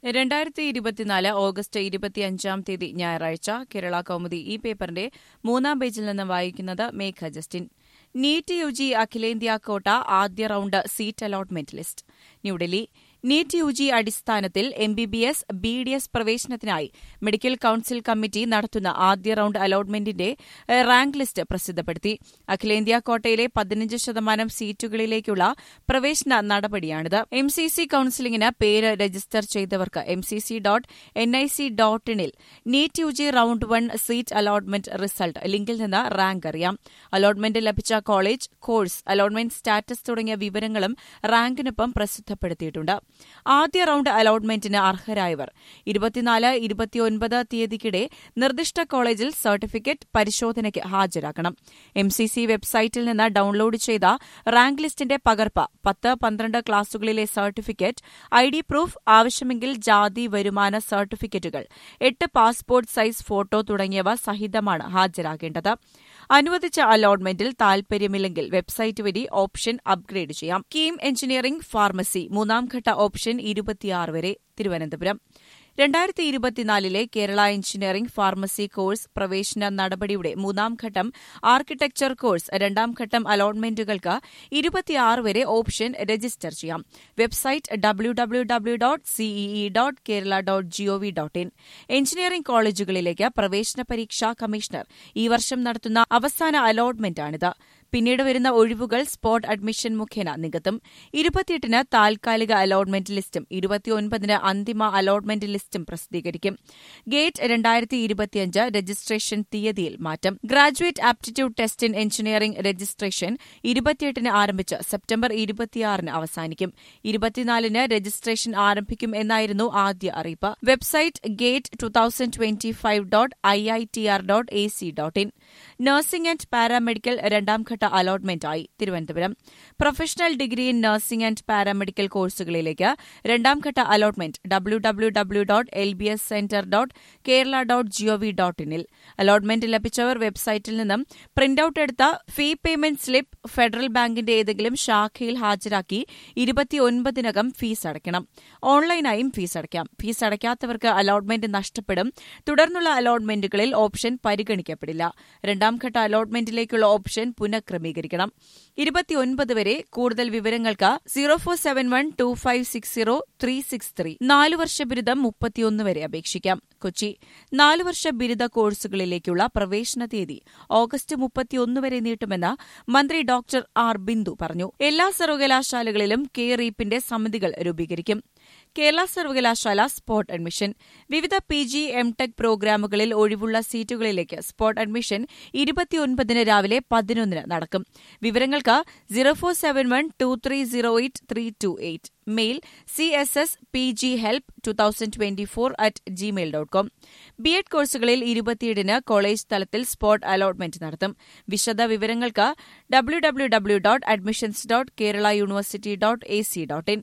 രണ്ടായിരത്തി ഇരുപത്തിനാല് ഓഗസ്റ്റ് ഇരുപത്തിയഞ്ചാം തീയതി ഞായറാഴ്ച കേരള കൗമുദി ഈ പേപ്പറിന്റെ മൂന്നാം പേജിൽ നിന്ന് വായിക്കുന്നത് Megha Justin NEET U G അഖിലേന്ത്യാ കോട്ട ആദ്യ round seat allotment list New Delhi NEET U G അടിസ്ഥാനത്തിൽ M B B S B D S പ്രവേശനത്തിനായി മെഡിക്കൽ കൌൺസിൽ കമ്മിറ്റി നടത്തുന്ന ആദ്യ റൌണ്ട് അലോട്ട്മെന്റിന്റെ ഏഹ്, റാങ്ക് ലിസ്റ്റ് പ്രസിദ്ധപ്പെടുത്തി അഖിലേന്ത്യാ കോട്ടയിലെ പതിനഞ്ച് ശതമാനം സീറ്റുകളിലേക്കുള്ള പ്രവേശന നടപടിയാണിത് എം സി സി കൌൺസിലിംഗിന് പേര് രജിസ്റ്റർ ചെയ്തവർക്ക് M C C dot N I C dot ഇനിൽ NEET U G round one seat allotment result ലിങ്കിൽ നിന്ന് റാങ്ക് അറിയാം അലോട്ട്മെന്റ് ലഭിച്ച കോളേജ് കോഴ്സ് അലോട്ട്മെന്റ് സ്റ്റാറ്റസ് തുടങ്ങിയ വിവരങ്ങളും റാങ്കിനൊപ്പം പ്രസിദ്ധപ്പെടുത്തിയിട്ടുണ്ട് ആദ്യ റൌണ്ട് അലോട്ട്മെന്റിന് അർഹരായവർ ഇരുപത്തിനാല് ഇരുപത്തിയൊൻപത് തീയതിക്കിടെ നിർദ്ദിഷ്ട കോളേജിൽ സർട്ടിഫിക്കറ്റ് പരിശോധനയ്ക്ക് ഹാജരാക്കണം എം സി സി വെബ്സൈറ്റിൽ നിന്ന് ഡൌൺലോഡ് ചെയ്ത റാങ്ക് ലിസ്റ്റിന്റെ പകർപ്പ് പത്ത് പന്ത്രണ്ട് ക്ലാസുകളിലെ സർട്ടിഫിക്കറ്റ് ഐ ഡി പ്രൂഫ് ആവശ്യമെങ്കിൽ ജാതി വരുമാന സർട്ടിഫിക്കറ്റുകൾ എട്ട് പാസ്പോർട്ട് സൈസ് ഫോട്ടോ തുടങ്ങിയവ സഹിതമാണ് ഹാജരാകേണ്ടത് അനുവദിച്ച അലോട്ട്മെന്റിൽ താൽപര്യമില്ലെങ്കിൽ വെബ്സൈറ്റ് വഴി ഓപ്ഷൻ അപ്ഗ്രേഡ് ചെയ്യാം കീം എഞ്ചിനീയറിംഗ് ഫാർമസി മൂന്നാം ഘട്ട ഓപ്ഷൻ ഇരുപത്തിയാറ് വരെ തിരുവനന്തപുരം രണ്ടായിരത്തി ഇരുപത്തിനാലിലെ കേരള എഞ്ചിനീയറിംഗ് ഫാർമസി കോഴ്സ് പ്രവേശന നടപടിയുടെ മൂന്നാം ഘട്ടം ആർക്കിടെക്ചർ കോഴ്സ് രണ്ടാം ഘട്ടം അലോട്ട്മെന്റുകൾക്ക് ഇരുപത്തിയാറ് വരെ ഓപ്ഷൻ രജിസ്റ്റർ ചെയ്യാം website W W W dot CEE dot Kerala dot GOV dot in engineering കോളേജുകളിലേക്ക് പ്രവേശന പരീക്ഷാ കമ്മീഷണർ ഈ വർഷം നടത്തുന്ന അവസാന അലോട്ട്മെന്റാണിത് പിന്നീട് വരുന്ന ഒഴിവുകൾ സ്പോട്ട് അഡ്മിഷൻ മുഖേന നികത്തും ഇരുപത്തിയെട്ടിന് താൽക്കാലിക അലോട്ട്മെന്റ് ലിസ്റ്റും ഇരുപത്തിയൊൻപതിന് അന്തിമ അലോട്ട്മെന്റ് ലിസ്റ്റും പ്രസിദ്ധീകരിക്കും ഗേറ്റ് രണ്ടായിരത്തി ഇരുപത്തിയഞ്ച് രജിസ്ട്രേഷൻ തീയതിയിൽ മാറ്റം graduate aptitude test in engineering registration ഇരുപത്തിയെട്ടിന് ആരംഭിച്ച് സെപ്റ്റംബർ ഇരുപത്തിയാറിന് അവസാനിക്കും ഇരുപത്തിനാലിന് രജിസ്ട്രേഷൻ ആരംഭിക്കും എന്നായിരുന്നു ആദ്യ അറിയിപ്പ് website GATE two thousand twenty five dot I I T R dot A C dot in nursing and paramedical രണ്ടാം ഘട്ട അലോട്ട്മെന്റായി Thiruvananthapuram professional degree in nursing and paramedical കോഴ്സുകളിലേക്ക് രണ്ടാം ഘട്ട allotment W W W dot L B S centre dot Kerala dot GOV dot ഇനിൽ allotment ലഭിച്ചവർ വെബ്സൈറ്റിൽ നിന്നും പ്രിന്റ് ഔട്ട് എടുത്ത ഫീ പേയ്മെന്റ് സ്ലിപ്പ് ഫെഡറൽ ബാങ്കിന്റെ ഏതെങ്കിലും ശാഖയിൽ ഹാജരാക്കി ഇരുപത്തിയൊൻപതിനകം ഫീസ് അടയ്ക്കണം ഓൺലൈനായും ഫീസ് അടയ്ക്കാം ഫീസ് അടയ്ക്കാത്തവർക്ക് അലോട്ട്മെന്റ് നഷ്ടപ്പെടും തുടർന്നുള്ള അലോട്ട്മെന്റുകളിൽ ഓപ്ഷൻ പരിഗണിക്കപ്പെടില്ല രണ്ടാം ഘട്ട അലോട്ട്മെന്റിലേക്കുള്ള ഓപ്ഷൻ പുനഃക്രമീകരിക്കണം ഇരുപത്തിയൊൻപത് വരെ കൂടുതൽ വിവരങ്ങൾക്ക് zero four seven one two five six zero three six three നാലു വർഷ ബിരുദം മുപ്പത്തിയൊന്ന് വരെ അപേക്ഷിക്കാം കൊച്ചി നാലു വർഷ ബിരുദ കോഴ്സുകളിലേക്കുള്ള പ്രവേശന തീയതി ഓഗസ്റ്റ് മുപ്പത്തിയൊന്ന് വരെ നീട്ടുമെന്ന് മന്ത്രി ഡോക്ടർ ആർ ബിന്ദു പറഞ്ഞു എല്ലാ സർവകലാശാലകളിലും കെ റീപ്പിന്റെ സമിതികൾ രൂപീകരിക്കും കേരള സർവകലാശാല സ്പോട്ട് അഡ്മിഷൻ വിവിധ പി ജി എം ടെക് പ്രോഗ്രാമുകളിൽ ഒഴിവുള്ള സീറ്റുകളിലേക്ക് സ്പോട്ട് അഡ്മിഷൻ ഇരുപത്തിയൊൻപതിന് രാവിലെ പതിനൊന്നിന് നടക്കും വിവരങ്ങൾക്ക് zero four seven one two three zero eight three two eight mail C S S P G help two thousand twenty four at Gmail dot com B Ed കോഴ്സുകളിൽ ഇരുപത്തിയേഴിന് college തലത്തിൽ spot allotment നടത്തും വിശദ വിവരങ്ങൾക്ക് W W W dot admissions dot Kerala university dot A C dot in